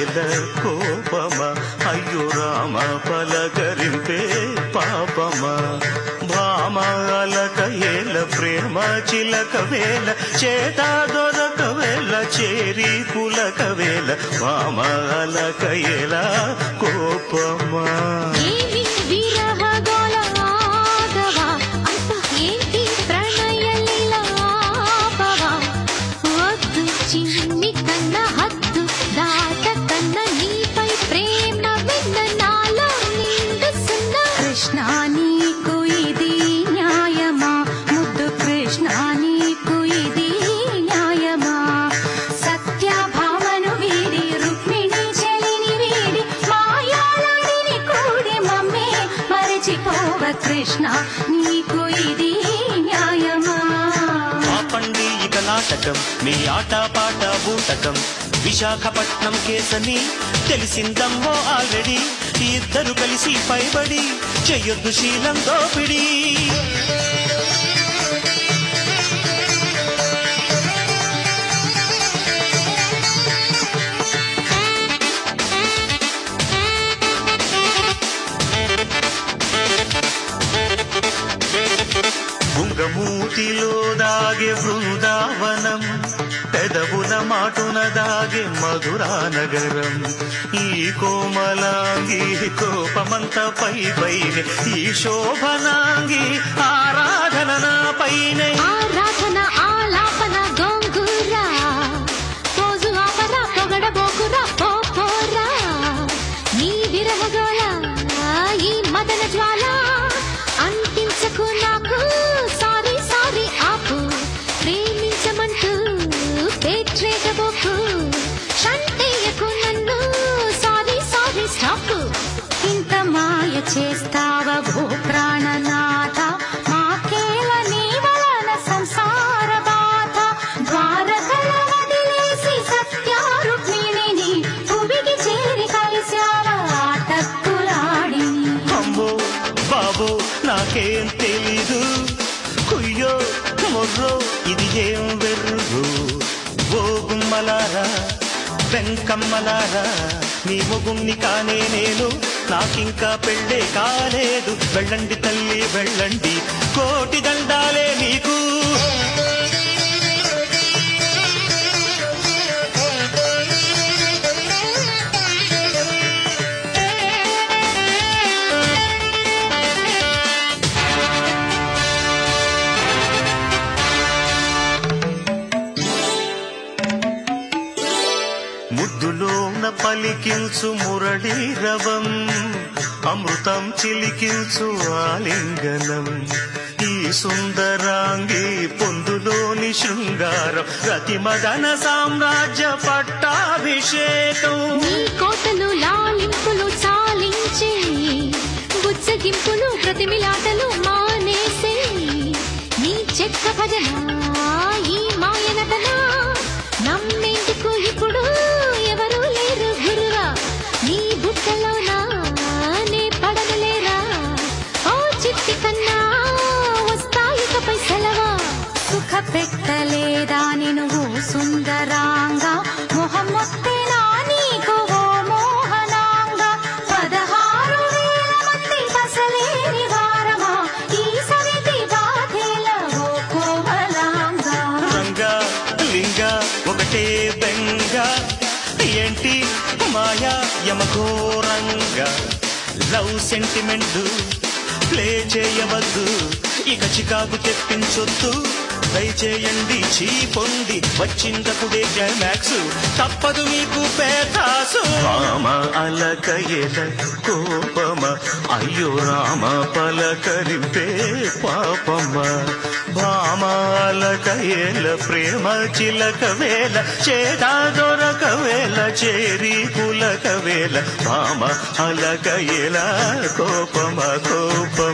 వేల కోపమా అయ్యో రామ పలకరింపే పాపమా భామ అలక ఏల ప్రేమ చిలక వేల చేత దొరక వేల చేరి పులక వేల భామ అలక ఏల కోపమా ఏమి విరహ గోల ఆగవా అంత ఏంటి ప్రణయ లీలా ఆపవా వద్దు చిన్ని కన్న హద్దు దాట కన్న నీపై ప్రేమ విన్న నాలో నిండుసున్న కృష్ణ నీకు ఇది న్యాయమా ముద్దు కృష్ణ నీకు ఇది న్యాయమా సత్యభామను వీడి రుక్మిణి చెలిని వీడి మాయాలాడిని కూడి మమ్మే మరచిపోవ కృష్ణ నీకు ఇది న్యాయమా ఆపండి ఇక నాటకం మీ ఆట పాట బూటకం విశాఖపట్నం కేసని తెలిసిందమ్మో ఆల్రెడీ ఇద్దరు కలిసి పైబడి చెయ్యొద్దు శీలం దోపిడి బుంగమూతిలో దాగే బృందావనం పెదవుల మాటున దాగే మధురా నగరం ఈ కోమలాంగి కోపమంత పై పైనే ఈ శోభనాంగి ఆరాధన నా పైనే ఆరాధన ఆలాపన గోంగూర పోజు ఆపరా పొగడబోకురా పోపోరా నీ విరహగోళ ఈ మదన జ్వాల అంటించకు నాకు సారీ సారీ ఆపు ప్రేమించమంటూ పేట్రేగబోకు షంటేయకు నన్ను సారీ సారీ స్టాప్ ఇంత మాయ చేస్తావ భూ ప్రాణనాథ మాకేల నీ వలన సంసార బాధ ద్వారకల వదిలేసి సత్యారుక్మిణిని భువికి చేరి కలిశావ ఆటక్కులాడిని అమ్మో బాబో నాకేం తెలీదు కుయ్యో మొర్రో ఇది ఏం వెర్రు ఓ గుమ్మలారా వెంకమ్మలారా నీ మొగుణ్ణి కానే నేను నాకింకా పెళ్ళే కాలేదు వెళ్ళండి తల్లి వెళ్ళండి కోటి దండాలే నీకు ముద్దులోన పలికించు మురళీరవం అమృతం చిలికించు ఆలింగనం ఈ సుందరాంగి పొందులోని శృంగారం రతి మదన సామ్రాజ్య పట్టాభిషేకం నీ కోటలు లాలింపులు చాలించే బుచ్చగింపులు ప్రతిమిలాటలు మానేసే నీ చెక్క భజన ఈ మాయ నటన నమ్మేందుకు ఇప్పుడు ఎవరు లేరు గురువా నీ బుట్టలోనా నే పడనలేరా ఓ చిట్టి కన్నా వస్తాయికపై సెలవా సుఖ పెట్టలేదా నువ్వు సుందరాంగా మొహం మొత్తేనా నీకు ఓ మోహనాంగా పదహారు వేల మంది పసలేని వారమా ఈ సమితి బాధేల ఓ కోమలాంగా రంగా లింగ ఒకటే బెంగ ఏంటి మాయా యమఘోరంగా లవ్ సెంటిమెంట్ ప్లే చేయవద్దు ఇక చికాకు తెప్పించొద్దు దయచేయండి చీపొండి వచ్చిందకుడే క్లైమాక్స్ తప్పదు మీకు పేతాసు రామ అలకయల కోపమ అయ్యో రామ పలకరింపే పాపమ భామ అలకయల ప్రేమ చిలక వేల చేదా దొరక వేల చేరి పులక వేల భామ అలకయల కోపమ కోపమ